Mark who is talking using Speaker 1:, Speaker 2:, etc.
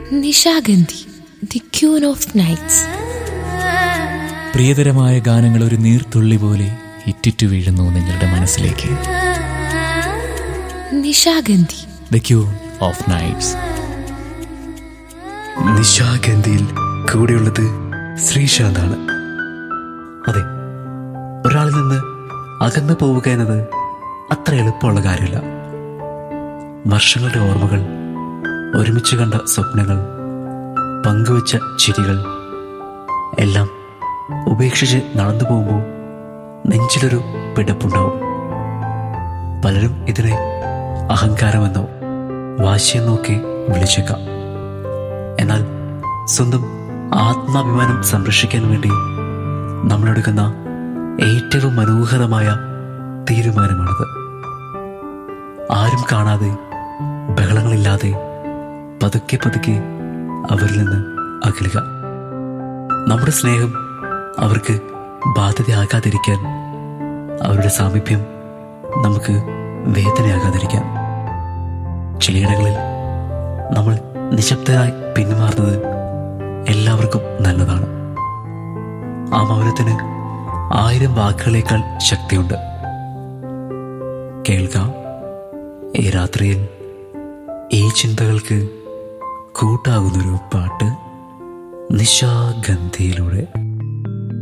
Speaker 1: Nishagandhi the queen of nights
Speaker 2: പ്രിയതരമായ ഗാനങ്ങൾ ഒരു നീർത്തുള്ളി പോലെ ഇറ്റിറ്റു വീഴുന്നു നിങ്ങളുടെ മനസ്സിലേക്ക്
Speaker 1: Nishagandhi
Speaker 2: the queen of nights
Speaker 3: നിശാഗന്ധിയിൽ കൂടെയുള്ളത് ശ്രീശാന്താണ് അതെ ഒരാളിൽ നിന്ന് അകന്നു പോവുക എന്നത് അത്ര എളുപ്പമുള്ള കാര്യമല്ല വർഷങ്ങളുടെ ഓർമ്മകൾ ഒരുമിച്ച് കണ്ട സ്വപ്നങ്ങൾ പങ്കുവച്ച ചിരികൾ എല്ലാം ഉപേക്ഷിച്ച് നടന്നു പോകുമ്പോൾ നെഞ്ചിലൊരു പിടപ്പുണ്ടാവും പലരും ഇതിനെ അഹങ്കാരമെന്നോ വാശിയെന്നോ ഒക്കെ വിളിച്ചേക്കാം എന്നാൽ സ്വന്തം ആത്മാഭിമാനം സംരക്ഷിക്കാൻ വേണ്ടി നമ്മളെടുക്കുന്ന ഏറ്റവും മനോഹരമായ തീരുമാനമാണത് ആരും കാണാതെ ബഹളങ്ങളില്ലാതെ പതുക്കെ പതുക്കെ അവരിൽ നിന്ന് അകലുക നമ്മുടെ സ്നേഹം അവർക്ക് ബാധ്യതയാകാതിരിക്കാൻ അവരുടെ സാമീപ്യം നമുക്ക് വേദനയാകാതിരിക്കാൻ ചിലയിടങ്ങളിൽ നമ്മൾ നിശബ്ദരായി പിന്മാറുന്നത് എല്ലാവർക്കും നല്ലതാണ് ആ മൗനത്തിന് ആയിരം വാക്കുകളേക്കാൾ ശക്തിയുണ്ട് കേൾക്കാം ഈ രാത്രിയിൽ ഈ ചിന്തകൾക്ക് കൂട്ടാകുന്നൊരു പാട്ട് നിശാഗന്ധിയിലൂടെ